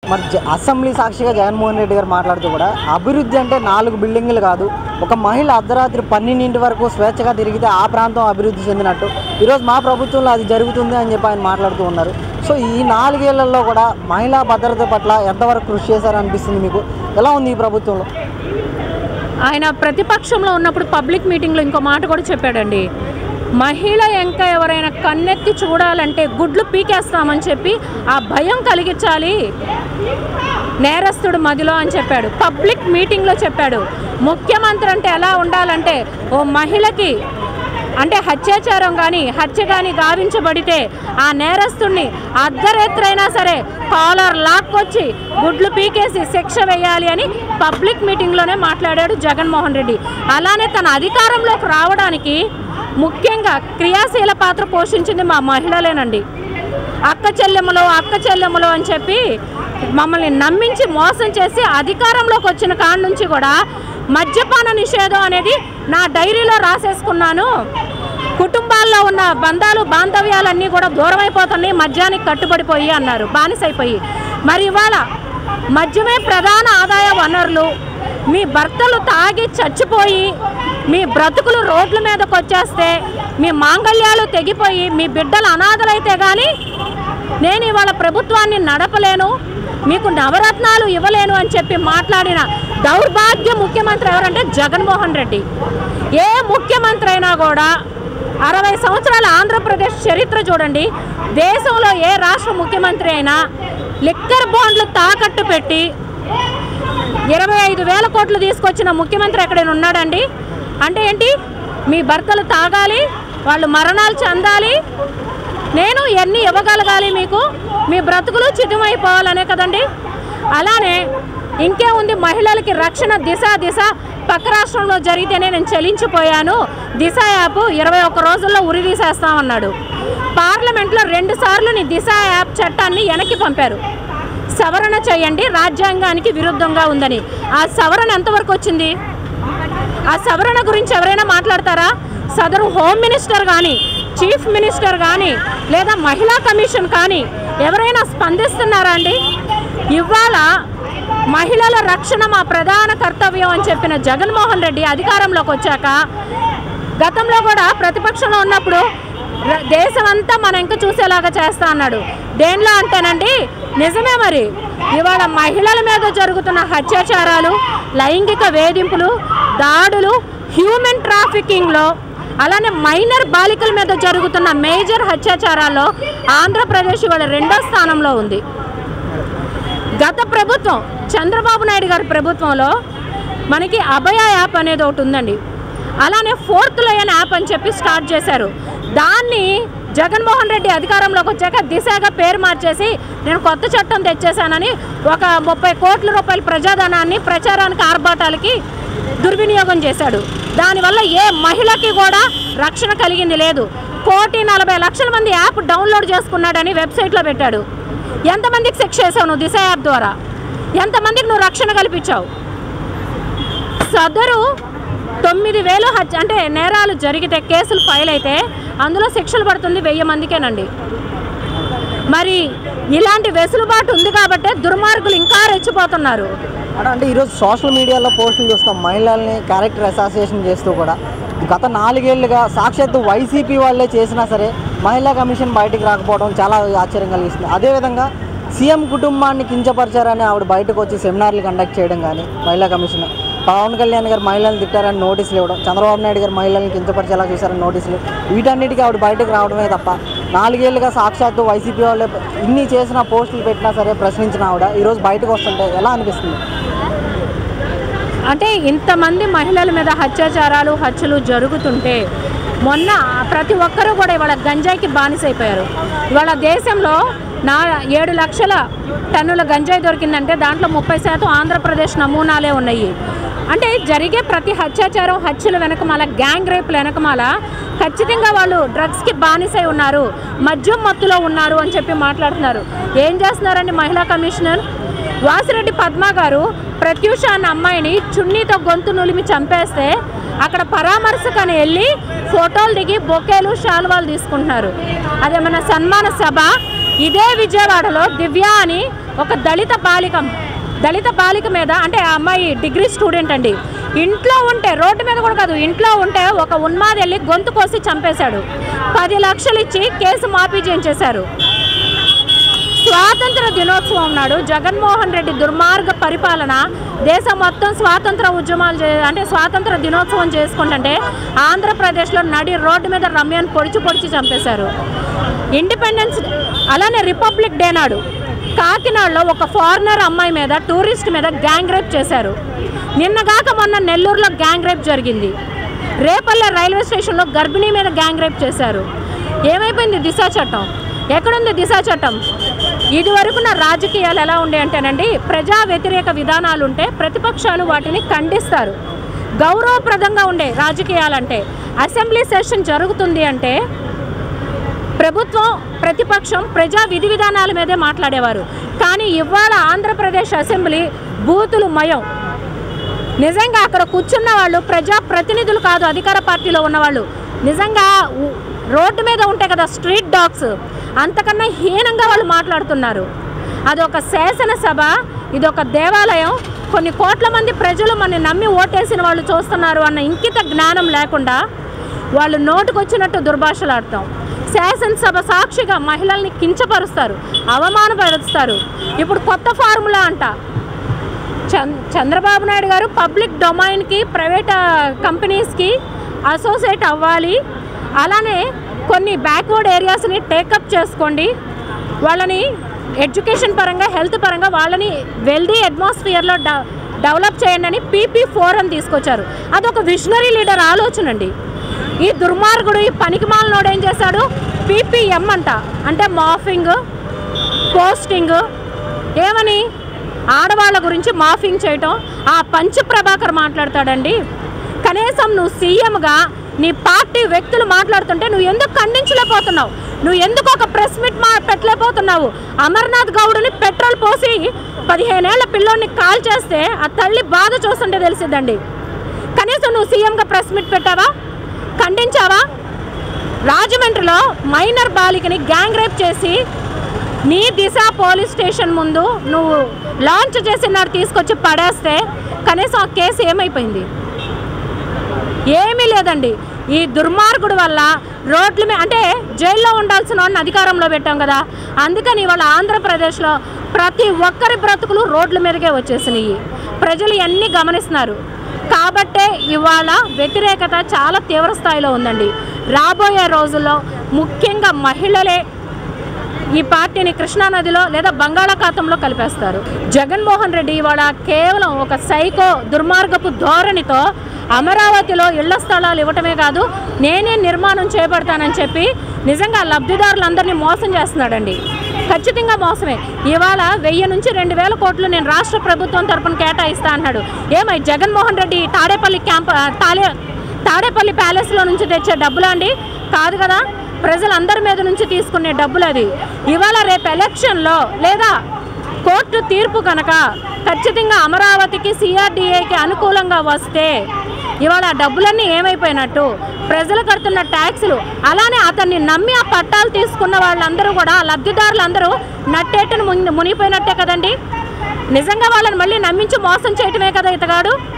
మరి జ- అసెంబ్లీ సాక్షిగా జగన్మోహన్ రెడ్డి గారు మాట్లాడుతూ కూడా అభివృద్ధి అంటే నాలుగు బిల్డింగులు కాదు ఒక మహిళ అర్ధరాత్రి పన్నెండింటి వరకు స్వేచ్ఛగా తిరిగితే ఆ ప్రాంతం అభివృద్ధి చెందినట్టు ఈరోజు మా ప్రభుత్వంలో అది జరుగుతుంది అని చెప్పి ఆయన మాట్లాడుతూ ఉన్నారు సో ఈ నాలుగేళ్లలో కూడా మహిళా భద్రత పట్ల ఎంతవరకు కృషి చేశారనిపిస్తుంది మీకు ఎలా ఉంది ఈ ప్రభుత్వంలో ఆయన ప్రతిపక్షంలో ఉన్నప్పుడు పబ్లిక్ మీటింగ్లో ఇంకో మాట కూడా చెప్పాడండి మహిళ ఇంకా ఎవరైనా కన్నెత్తి చూడాలంటే గుడ్లు పీకేస్తామని చెప్పి ఆ భయం కలిగించాలి నేరస్తుడు మదిలో అని చెప్పాడు పబ్లిక్ మీటింగ్లో చెప్పాడు ముఖ్యమంత్రి అంటే ఎలా ఉండాలంటే ఓ మహిళకి అంటే హత్యాచారం కానీ హత్య కానీ గావించబడితే ఆ నేరస్తుడిని అర్ధరేత్రైనా సరే కాలర్ లాక్కొచ్చి గుడ్లు పీకేసి శిక్ష వేయాలి అని పబ్లిక్ మీటింగ్లోనే మాట్లాడాడు జగన్మోహన్ రెడ్డి అలానే తన అధికారంలోకి రావడానికి ముఖ్యంగా క్రియాశీల పాత్ర పోషించింది మా మహిళలేనండి అక్క చెల్లెమ్మలు అక్క చెల్లెమ్మలు అని చెప్పి మమ్మల్ని నమ్మించి మోసం చేసి అధికారంలోకి వచ్చిన కాడ నుంచి కూడా మద్యపాన నిషేధం అనేది నా డైరీలో రాసేసుకున్నాను కుటుంబాల్లో ఉన్న బంధాలు బాంధవ్యాలన్నీ కూడా దూరం అయిపోతున్నాయి మద్యానికి కట్టుబడిపోయి అన్నారు బానిసైపోయి మరి ఇవాళ మద్యమే ప్రధాన ఆదాయ వనరులు మీ భర్తలు తాగి చచ్చిపోయి మీ బ్రతుకులు రోడ్ల మీదకి వచ్చేస్తే మీ మాంగళ్యాలు తెగిపోయి మీ బిడ్డలు అనాథలైతే కానీ నేను ఇవాళ ప్రభుత్వాన్ని నడపలేను మీకు నవరత్నాలు ఇవ్వలేను అని చెప్పి మాట్లాడిన దౌర్భాగ్య ముఖ్యమంత్రి ఎవరంటే జగన్మోహన్ రెడ్డి ఏ ముఖ్యమంత్రి అయినా కూడా అరవై సంవత్సరాల ఆంధ్రప్రదేశ్ చరిత్ర చూడండి దేశంలో ఏ రాష్ట్ర ముఖ్యమంత్రి అయినా లిక్కర్ బాండ్లు తాకట్టు పెట్టి ఇరవై ఐదు వేల కోట్లు తీసుకొచ్చిన ముఖ్యమంత్రి ఎక్కడైనా ఉన్నాడండి అంటే ఏంటి మీ భర్తలు తాగాలి వాళ్ళు మరణాలు చెందాలి నేను ఎన్ని ఇవ్వగలగాలి మీకు మీ బ్రతుకులు చితుమైపోవాలనే కదండి అలానే ఇంకేముంది మహిళలకి రక్షణ దిశ దిశ పక్క రాష్ట్రంలో జరిగితేనే నేను చెలించిపోయాను దిశ యాప్ ఇరవై ఒక్క రోజుల్లో ఉరి తీసేస్తామన్నాడు పార్లమెంట్లో రెండు సార్లు నీ దిశ యాప్ చట్టాన్ని వెనక్కి పంపారు సవరణ చేయండి రాజ్యాంగానికి విరుద్ధంగా ఉందని ఆ సవరణ ఎంతవరకు వచ్చింది ఆ సవరణ గురించి ఎవరైనా మాట్లాడతారా సదరు హోమ్ మినిస్టర్ కానీ చీఫ్ మినిస్టర్ కానీ లేదా మహిళా కమిషన్ కానీ ఎవరైనా స్పందిస్తున్నారా అండి ఇవాళ మహిళల రక్షణ మా ప్రధాన కర్తవ్యం అని చెప్పిన జగన్మోహన్ రెడ్డి అధికారంలోకి వచ్చాక గతంలో కూడా ప్రతిపక్షంలో ఉన్నప్పుడు ర- దేశమంతా మనం ఇంకా చూసేలాగా చేస్తా అన్నాడు దేనిలో అంటేనండి నిజమే మరి ఇవాళ మహిళల మీద జరుగుతున్న అత్యాచారాలు లైంగిక వేధింపులు దాడులు హ్యూమన్ ట్రాఫికింగ్లో అలానే మైనర్ బాలికల మీద జరుగుతున్న మేజర్ అత్యాచారాల్లో ఆంధ్రప్రదేశ్ ఇవాళ రెండో స్థానంలో ఉంది గత ప్రభుత్వం చంద్రబాబు నాయుడు గారి ప్రభుత్వంలో మనకి అభయ యాప్ అనేది ఒకటి ఉందండి అలానే ఫోర్త్ లయన్ యాప్ అని చెప్పి స్టార్ట్ చేశారు దాన్ని జగన్మోహన్ రెడ్డి అధికారంలోకి వచ్చాక దిశగా పేరు మార్చేసి నేను కొత్త చట్టం తెచ్చేశానని ఒక ముప్పై కోట్ల రూపాయల ప్రజాధనాన్ని ప్రచారానికి ఆర్భాటాలకి దుర్వినియోగం చేశాడు దానివల్ల ఏ మహిళకి కూడా రక్షణ కలిగింది లేదు కోటి నలభై లక్షల మంది యాప్ డౌన్లోడ్ చేసుకున్నాడని వెబ్సైట్లో పెట్టాడు ఎంతమందికి శిక్ష చేసావు నువ్వు దిశ యాప్ ద్వారా ఎంతమందికి నువ్వు రక్షణ కల్పించావు సదరు తొమ్మిది వేలు హత్య అంటే నేరాలు జరిగితే కేసులు ఫైల్ అయితే అందులో శిక్షలు పడుతుంది వెయ్యి మందికేనండి మరి ఇలాంటి వెసులుబాటు ఉంది కాబట్టే దుర్మార్గులు ఇంకా రెచ్చిపోతున్నారు అంటే అంటే ఈరోజు సోషల్ మీడియాలో పోస్టులు చూస్తాం మహిళల్ని క్యారెక్టర్ అసోసియేషన్ చేస్తూ కూడా గత నాలుగేళ్లుగా సాక్షాత్తు వైసీపీ వాళ్ళే చేసినా సరే మహిళా కమిషన్ బయటికి రాకపోవడం చాలా ఆశ్చర్యం కలిగిస్తుంది అదేవిధంగా సీఎం కుటుంబాన్ని కించపరిచారని ఆవిడ బయటకు వచ్చి సెమినార్లు కండక్ట్ చేయడం కానీ మహిళా కమిషన్ పవన్ కళ్యాణ్ గారు మహిళలను తిట్టారని నోటీసులు ఇవ్వడం చంద్రబాబు నాయుడు గారు మహిళలను కించపరిచేలా చూశారని నోటీసులు వీటన్నిటికీ ఆవిడ బయటకు రావడమే తప్ప నాలుగేళ్లుగా సాక్షాత్తు వైసీపీ వాళ్ళే ఇన్ని చేసిన పోస్టులు పెట్టినా సరే ప్రశ్నించిన ఆవిడ ఈరోజు బయటకు వస్తుంటే ఎలా అనిపిస్తుంది అంటే ఇంతమంది మహిళల మీద అత్యాచారాలు హత్యలు జరుగుతుంటే మొన్న ప్రతి ఒక్కరూ కూడా ఇవాళ గంజాయికి బానిసైపోయారు ఇవాళ దేశంలో నా ఏడు లక్షల టన్నుల గంజాయి దొరికిందంటే దాంట్లో ముప్పై శాతం ఆంధ్రప్రదేశ్ నమూనాలే ఉన్నాయి అంటే జరిగే ప్రతి అత్యాచారం హత్యల వెనకమాల గ్యాంగ్ రేపుల వెనకమాల ఖచ్చితంగా వాళ్ళు డ్రగ్స్కి బానిసై ఉన్నారు మద్యం మత్తులో ఉన్నారు అని చెప్పి మాట్లాడుతున్నారు ఏం చేస్తున్నారండి మహిళా కమిషనర్ వాసిరెడ్డి పద్మ గారు ప్రత్యూష అన్న అమ్మాయిని చున్నీతో గొంతు నులిమి చంపేస్తే అక్కడ పరామర్శకని వెళ్ళి ఫోటోలు దిగి బొకేలు శాలువాలు తీసుకుంటున్నారు అదేమన్నా సన్మాన సభ ఇదే విజయవాడలో దివ్య అని ఒక దళిత బాలిక దళిత బాలిక మీద అంటే ఆ అమ్మాయి డిగ్రీ స్టూడెంట్ అండి ఇంట్లో ఉంటే రోడ్డు మీద కూడా కాదు ఇంట్లో ఉంటే ఒక ఉన్మాది వెళ్ళి గొంతు కోసి చంపేశాడు పది లక్షలు ఇచ్చి కేసు మాఫీ చేయించేశారు స్వాతంత్ర దినోత్సవం నాడు జగన్మోహన్ రెడ్డి దుర్మార్గ పరిపాలన దేశం మొత్తం స్వాతంత్ర ఉద్యమాలు చే అంటే స్వాతంత్ర దినోత్సవం చేసుకుంటుంటే ఆంధ్రప్రదేశ్లో నడి రోడ్డు మీద రమ్యాన్ని పొడిచి పొడిచి చంపేశారు ఇండిపెండెన్స్ అలానే రిపబ్లిక్ డే నాడు కాకినాడలో ఒక ఫారినర్ అమ్మాయి మీద టూరిస్ట్ మీద గ్యాంగ్ రేప్ చేశారు నిన్నగాక మొన్న నెల్లూరులో గ్యాంగ్ రేప్ జరిగింది రేపల్లె రైల్వే స్టేషన్లో గర్భిణీ మీద గ్యాంగ్ రేప్ చేశారు ఏమైపోయింది దిశ చట్టం ఎక్కడుంది దిశ చట్టం ఇది వరకున్న రాజకీయాలు ఎలా ఉండే అంటేనండి ప్రజా వ్యతిరేక విధానాలు ఉంటే ప్రతిపక్షాలు వాటిని ఖండిస్తారు గౌరవప్రదంగా ఉండే రాజకీయాలంటే అసెంబ్లీ సెషన్ జరుగుతుంది అంటే ప్రభుత్వం ప్రతిపక్షం ప్రజా విధి విధానాల మీదే మాట్లాడేవారు కానీ ఇవాళ ఆంధ్రప్రదేశ్ అసెంబ్లీ బూతులు మయం నిజంగా అక్కడ కూర్చున్న వాళ్ళు ప్రజా ప్రతినిధులు కాదు అధికార పార్టీలో ఉన్నవాళ్ళు నిజంగా ఉ- రోడ్డు మీద ఉంటాయి కదా స్ట్రీట్ డాగ్స్ అంతకన్నా హీనంగా వాళ్ళు మాట్లాడుతున్నారు అది ఒక శాసనసభ ఇది ఒక దేవాలయం కొన్ని కోట్ల మంది ప్రజలు మన నమ్మి ఓటేసిన వాళ్ళు చూస్తున్నారు అన్న ఇంకిత జ్ఞానం లేకుండా వాళ్ళు నోటుకొచ్చినట్టు దుర్భాషలాడతాం శాసనసభ సాక్షిగా మహిళల్ని కించపరుస్తారు అవమానపరుస్తారు ఇప్పుడు కొత్త ఫార్ములా అంట చంద్ర చంద్రబాబు నాయుడు గారు పబ్లిక్ డొమైన్కి ప్రైవేట్ ఆ, కంపెనీస్కి అసోసియేట్ అవ్వాలి అలానే కొన్ని బ్యాక్వర్డ్ ఏరియాస్ని టేకప్ చేసుకోండి వాళ్ళని ఎడ్యుకేషన్ పరంగా హెల్త్ పరంగా వాళ్ళని వెల్దీ అట్మాస్ఫియర్లో డె డెవలప్ చేయండి అని పీపీ ఫోర్ అని తీసుకొచ్చారు అదొక విజనరీ లీడర్ ఆలోచన అండి ఈ దుర్మార్గుడు ఈ పనికిమాలనోడు ఏం చేశాడు పీపీఎం అంట అంటే మాఫింగ్ పోస్టింగ్ ఏమని ఆడవాళ్ళ గురించి మాఫింగ్ చేయటం ఆ పంచ ప్రభాకర్ మాట్లాడతాడండి కనీసం నువ్వు సీఎంగా నీ పార్టీ వ్యక్తులు మాట్లాడుతుంటే నువ్వు ఎందుకు ఖండించలేకపోతున్నావు నువ్వు ఎందుకు ఒక ప్రెస్ మీట్ మా పెట్టలేకపోతున్నావు అమర్నాథ్ గౌడ్ని పెట్రోల్ పోసి పదిహేనేళ్ల పిల్లోడిని కాల్ చేస్తే ఆ తల్లి బాధ చూస్తుంటే తెలిసిద్దండి కనీసం నువ్వు సీఎంగా ప్రెస్ మీట్ పెట్టావా ఖండించావా రాజమండ్రిలో మైనర్ బాలికని గ్యాంగ్ రేప్ చేసి నీ దిశ పోలీస్ స్టేషన్ ముందు నువ్వు లాంచ్ చేసినాడు తీసుకొచ్చి పడేస్తే కనీసం ఆ కేసు ఏమైపోయింది ఏమీ లేదండి ఈ దుర్మార్గుడు వల్ల రోడ్ల మీద అంటే జైల్లో ఉండాల్సిన వాడిని అధికారంలో పెట్టాం కదా అందుకని ఇవాళ ఆంధ్రప్రదేశ్లో ప్రతి ఒక్కరి బ్రతుకులు రోడ్ల మీదకే వచ్చేసినాయి ప్రజలు ఇవన్నీ గమనిస్తున్నారు కాబట్టే ఇవాళ వ్యతిరేకత చాలా తీవ్ర స్థాయిలో ఉందండి రాబోయే రోజుల్లో ముఖ్యంగా మహిళలే ఈ పార్టీని కృష్ణానదిలో లేదా బంగాళాఖాతంలో కలిపేస్తారు జగన్మోహన్ రెడ్డి ఇవాళ కేవలం ఒక సైకో దుర్మార్గపు ధోరణితో అమరావతిలో ఇళ్ల స్థలాలు ఇవ్వటమే కాదు నేనే నిర్మాణం చేపడతానని చెప్పి నిజంగా లబ్ధిదారులందరినీ మోసం చేస్తున్నాడండి ఖచ్చితంగా మోసమే ఇవాళ వెయ్యి నుంచి రెండు వేల కోట్లు నేను రాష్ట్ర ప్రభుత్వం తరపున కేటాయిస్తా అన్నాడు ఏమై జగన్మోహన్ రెడ్డి తాడేపల్లి క్యాంప్ తాలే తాడేపల్లి ప్యాలెస్లో నుంచి తెచ్చే డబ్బులా అండి కాదు కదా ప్రజలందరి మీద నుంచి తీసుకునే డబ్బులు అది ఇవాళ రేపు ఎలక్షన్లో లేదా కోర్టు తీర్పు కనుక ఖచ్చితంగా అమరావతికి సిఆర్డీఏకి అనుకూలంగా వస్తే ఇవాళ ఆ డబ్బులన్నీ ఏమైపోయినట్టు ప్రజలు కడుతున్న ట్యాక్సులు అలానే అతన్ని నమ్మి ఆ పట్టాలు తీసుకున్న వాళ్ళందరూ కూడా ఆ లబ్ధిదారులందరూ నట్టేట్టును ముని మునిగిపోయినట్టే కదండి నిజంగా వాళ్ళని మళ్ళీ నమ్మించి మోసం చేయటమే కదా ఇతగాడు